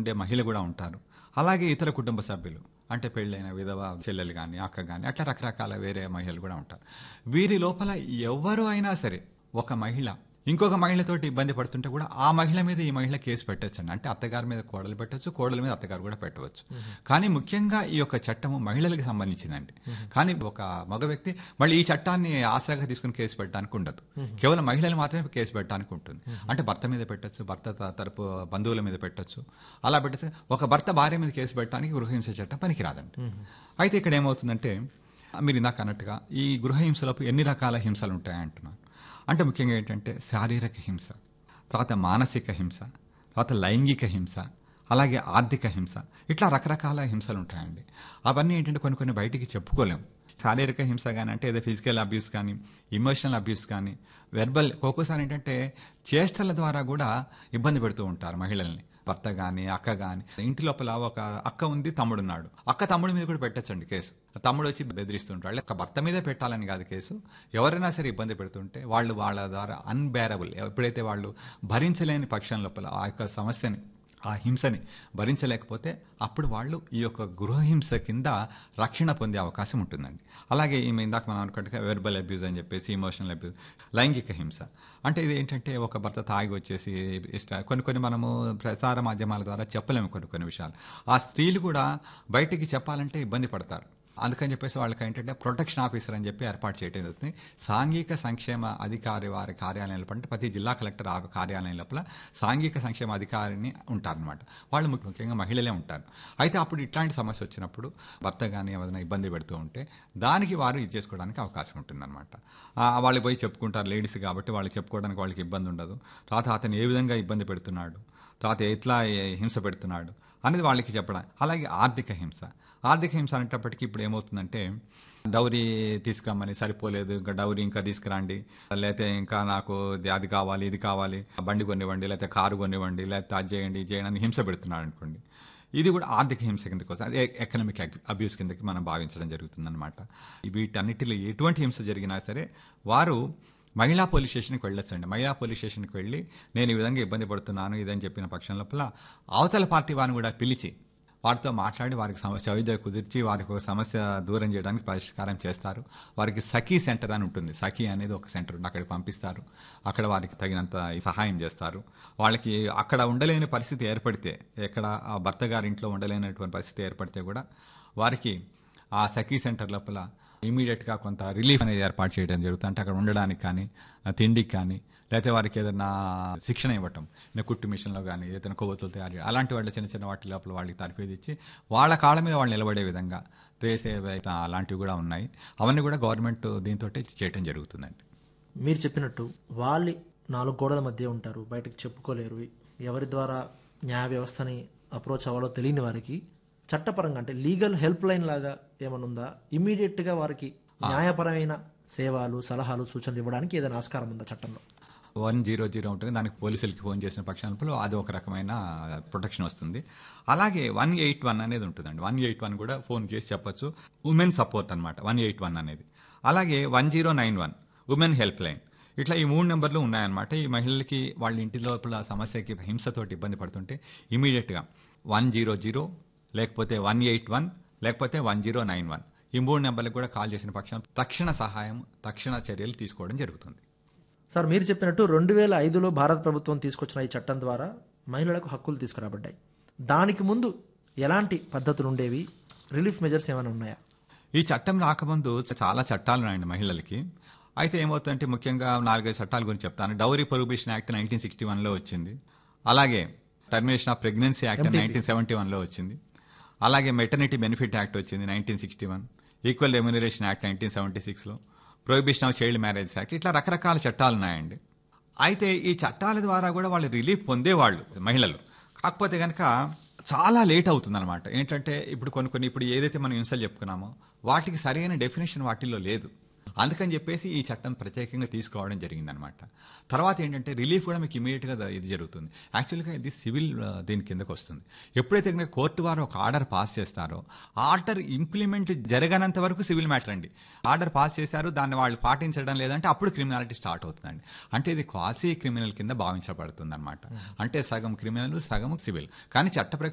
ఉండే మహిళ కూడా ఉంటారు అలాగే ఇతర కుటుంబ సభ్యులు అంటే పెళ్ళైన విధవ చెల్లెలు కానీ అక్క కానీ అట్లా రకరకాల వేరే మహిళలు కూడా ఉంటారు వీరి లోపల ఎవరు అయినా సరే ఒక మహిళ ఇంకొక మహిళతోటి ఇబ్బంది పడుతుంటే కూడా ఆ మహిళ మీద ఈ మహిళ కేసు పెట్టచ్చు అండి అంటే అత్తగారి మీద కోడలు పెట్టచ్చు కోడల మీద అత్తగారు కూడా పెట్టవచ్చు కానీ ముఖ్యంగా ఈ యొక్క చట్టము మహిళలకు సంబంధించిందండి కానీ ఒక మగ వ్యక్తి మళ్ళీ ఈ చట్టాన్ని ఆసరాగా తీసుకుని కేసు పెట్టడానికి ఉండదు కేవలం మహిళలు మాత్రమే కేసు పెట్టడానికి ఉంటుంది అంటే భర్త మీద పెట్టచ్చు భర్త త- తరపు బంధువుల మీద పెట్టచ్చు అలా పెట్టచ్చు ఒక భర్త భార్య మీద కేసు పెట్టడానికి గృహహింస చట్టం పనికిరాదండి అయితే ఇక్కడ ఏమవుతుందంటే మీరు ఇందాక అన్నట్టుగా ఈ గృహహింసలకు ఎన్ని రకాల హింసలు ఉంటాయి అంటున్నారు అంటే ముఖ్యంగా ఏంటంటే శారీరక హింస తర్వాత మానసిక హింస తర్వాత లైంగిక హింస అలాగే ఆర్థిక హింస ఇట్లా రకరకాల హింసలు ఉంటాయండి అవన్నీ ఏంటంటే కొన్ని కొన్ని బయటికి చెప్పుకోలేము శారీరక హింస కానీ అంటే ఏదో ఫిజికల్ అబ్యూస్ కానీ ఇమోషనల్ అబ్యూస్ కానీ వెర్బల్ ఒక్కోసారి ఏంటంటే చేష్టల ద్వారా కూడా ఇబ్బంది పెడుతూ ఉంటారు మహిళల్ని భర్త కానీ అక్క కానీ ఇంటి లోపల ఒక అక్క ఉంది తమ్ముడు ఉన్నాడు అక్క తమ్ముడి మీద కూడా పెట్టచ్చండి కేసు తమ్ముడు వచ్చి బెదిరిస్తుంటాడు ఒక భర్త మీదే పెట్టాలని కాదు కేసు ఎవరైనా సరే ఇబ్బంది పెడుతుంటే వాళ్ళు వాళ్ళ ద్వారా అన్బేరబుల్ ఎప్పుడైతే వాళ్ళు భరించలేని పక్షం లోపల ఆ యొక్క సమస్యని ఆ హింసని భరించలేకపోతే అప్పుడు వాళ్ళు ఈ యొక్క గృహహింస కింద రక్షణ పొందే అవకాశం ఉంటుందండి అలాగే ఈమె ఇందాక మనం అనుకుంటే వెర్బల్ అబ్యూజ్ అని చెప్పేసి ఇమోషనల్ అబ్యూజ్ లైంగిక హింస అంటే ఇది ఏంటంటే ఒక భర్త తాగి వచ్చేసి ఇష్ట కొన్ని కొన్ని మనము ప్రసార మాధ్యమాల ద్వారా చెప్పలేము కొన్ని కొన్ని విషయాలు ఆ స్త్రీలు కూడా బయటికి చెప్పాలంటే ఇబ్బంది పడతారు అందుకని చెప్పేసి వాళ్ళకి ఏంటంటే ప్రొటెక్షన్ ఆఫీసర్ అని చెప్పి ఏర్పాటు చేయడం జరుగుతుంది సాంఘిక సంక్షేమ అధికారి వారి కార్యాలయం లోపల అంటే ప్రతి జిల్లా కలెక్టర్ ఆ కార్యాలయం లోపల సాంఘిక సంక్షేమ అధికారిని ఉంటారనమాట వాళ్ళు ముఖ్య- ముఖ్యంగా మహిళలే ఉంటారు అయితే అప్పుడు ఇట్లాంటి సమస్య వచ్చినప్పుడు భర్త కానీ ఏదైనా ఇబ్బంది పెడుతూ ఉంటే దానికి వారు ఇది చేసుకోవడానికి అవకాశం ఉంటుందన్నమాట ఆ, వాళ్ళు పోయి చెప్పుకుంటారు లేడీస్ కాబట్టి వాళ్ళకి చెప్పుకోవడానికి వాళ్ళకి ఇబ్బంది ఉండదు తర్వాత అతను ఏ విధంగా ఇబ్బంది పెడుతున్నాడు తర్వాత ఎట్లా ఏ- హింస పెడుతున్నాడు అనేది వాళ్ళకి చెప్పడం అలాగే ఆర్థిక హింస ఆర్థిక హింస అనేటప్పటికీ ఇప్పుడు ఏమవుతుందంటే డౌరీ తీసుకురమ్మని సరిపోలేదు ఇంకా డౌరీ ఇంకా తీసుకురండి లేకపోతే ఇంకా నాకు ఇది అది కావాలి ఇది కావాలి బండి కొనివ్వండి లేకపోతే కారు కొనివ్వండి లేకపోతే అది చేయండి ఇది చేయండి అని హింస పెడుతున్నాడు అనుకోండి ఇది కూడా ఆర్థిక హింస కిందకి వస్తుంది అదే ఎకనామిక్ అబ్యూస్ కిందకి మనం భావించడం జరుగుతుందన్నమాట వీటన్నిటిలో ఎటువంటి హింస జరిగినా సరే వారు మహిళా పోలీస్ స్టేషన్కి వెళ్ళొచ్చండి మహిళా పోలీస్ స్టేషన్కి వెళ్ళి నేను ఈ విధంగా ఇబ్బంది పడుతున్నాను ఇదని చెప్పిన పక్షం లోపల అవతల పార్టీ వారిని కూడా పిలిచి వారితో మాట్లాడి వారికి సమస్య వైద్య కుదిర్చి వారికి ఒక సమస్య దూరం చేయడానికి పరిష్కారం చేస్తారు వారికి సఖీ సెంటర్ అని ఉంటుంది సఖీ అనేది ఒక సెంటర్ ఉంది అక్కడికి పంపిస్తారు అక్కడ వారికి తగినంత సహాయం చేస్తారు వాళ్ళకి అక్కడ ఉండలేని పరిస్థితి ఏర్పడితే ఎక్కడ ఆ భర్త గారి ఇంట్లో ఉండలేనటువంటి పరిస్థితి ఏర్పడితే కూడా వారికి ఆ సఖీ సెంటర్ లోపల ఇమీడియట్గా కొంత రిలీఫ్ అనేది ఏర్పాటు చేయడం జరుగుతుంది అంటే అక్కడ ఉండడానికి కానీ ఆ తిండికి కానీ లేకపోతే వారికి ఏదైనా శిక్షణ ఇవ్వటం ఇంకా కుట్టు మిషన్లో కానీ ఏదైనా కొవ్వొత్తులు తయారు చేయడం అలాంటి వాళ్ళ చిన్న చిన్న వాటి లోపల వాళ్ళకి తరఫేది ఇచ్చి వాళ్ళ కాళ్ళ మీద వాళ్ళు నిలబడే విధంగా దేశేవ అలాంటివి కూడా ఉన్నాయి అవన్నీ కూడా గవర్నమెంట్ దీంతో చేయటం జరుగుతుందండి మీరు చెప్పినట్టు వాళ్ళు నాలుగు గోడల మధ్య ఉంటారు బయటకు చెప్పుకోలేరు ఎవరి ద్వారా న్యాయ వ్యవస్థని అప్రోచ్ అవ్వాలో తెలియని వారికి చట్టపరంగా అంటే లీగల్ హెల్ప్ లైన్ లాగా ఏమైనా ఉందా ఇమీడియట్గా వారికి న్యాయపరమైన సేవలు సలహాలు సూచనలు ఇవ్వడానికి ఏదైనా ఆస్కారం ఉందా చట్టంలో వన్ జీరో జీరో ఉంటుంది దానికి పోలీసులకి ఫోన్ చేసిన పక్షాలలో అది ఒక రకమైన ప్రొటెక్షన్ వస్తుంది అలాగే వన్ ఎయిట్ వన్ అనేది ఉంటుందండి వన్ ఎయిట్ వన్ కూడా ఫోన్ చేసి చెప్పొచ్చు ఉమెన్ సపోర్ట్ అనమాట వన్ ఎయిట్ వన్ అనేది అలాగే one zero nine one women help line ఇట్లా ఈ మూడు నెంబర్లు ఉన్నాయన్నమాట ఈ మహిళలకి వాళ్ళ ఇంటి లోపల సమస్యకి హింసతోటి ఇబ్బంది పడుతుంటే ఇమీడియట్గా వన్ జీరో జీరో లేకపోతే వన్ ఎయిట్ వన్ లేకపోతే వన్ జీరో నైన్ వన్ ఈ మూడు నెంబర్లకు కూడా కాల్ చేసిన పక్షం తక్షణ సహాయం తక్షణ చర్యలు తీసుకోవడం జరుగుతుంది సార్ మీరు చెప్పినట్టు రెండు వేల ఐదులో భారత ప్రభుత్వం తీసుకొచ్చిన ఈ చట్టం ద్వారా మహిళలకు హక్కులు తీసుకురాబడ్డాయి దానికి ముందు ఎలాంటి పద్ధతులు ఉండేవి రిలీఫ్ మెజర్స్ ఏమైనా ఉన్నాయా ఈ చట్టం రాకముందు చాలా చట్టాలు ఉన్నాయండి మహిళలకి అయితే ఏమవుతుందంటే ముఖ్యంగా నాలుగైదు చట్టాల గురించి చెప్తాను dowry prohibition act nineteen sixty వన్లో వచ్చింది అలాగే termination of pregnancy act nineteen seventy వన్లో వచ్చింది అలాగే మెటర్నిటీ బెనిఫిట్ యాక్ట్ వచ్చింది nineteen sixty one equal remuneration act nineteen seventy సిక్స్లో prohibition of child marriage act ఇట్లా రకరకాల చట్టాలు ఉన్నాయండి అయితే ఈ చట్టాల ద్వారా కూడా వాళ్ళు రిలీఫ్ పొందేవాళ్ళు మహిళలు కాకపోతే కనుక చాలా లేట్ అవుతుందన్నమాట ఏంటంటే ఇప్పుడు కొన్ని కొన్ని ఇప్పుడు ఏదైతే మనం హింసలు చెప్పుకున్నామో వాటికి సరైన డెఫినేషన్ వాటిల్లో లేదు అందుకని చెప్పేసి ఈ చట్టం ప్రత్యేకంగా తీసుకురావడం జరిగిందనమాట తర్వాత ఏంటంటే రిలీఫ్ కూడా మీకు ఇమీడియట్గా ఇది జరుగుతుంది యాక్చువల్గా ఇది సివిల్ ఆ, దీని కిందకు వస్తుంది ఎప్పుడైతే కనుక కోర్టు వారు ఒక ఆర్డర్ పాస్ చేస్తారో ఆర్డర్ ఇంప్లిమెంట్ జరగనంత వరకు సివిల్ మ్యాటర్ అండి ఆర్డర్ పాస్ చేశారు దాన్ని వాళ్ళు పాటించడం లేదంటే అప్పుడు క్రిమినాలిటీ స్టార్ట్ అవుతుందండి అంటే ఇది క్వాసీ క్రిమినల్ కింద భావించబడుతుంది అనమాట అంటే సగం క్రిమినల్ సగం సివిల్ కానీ చట్ట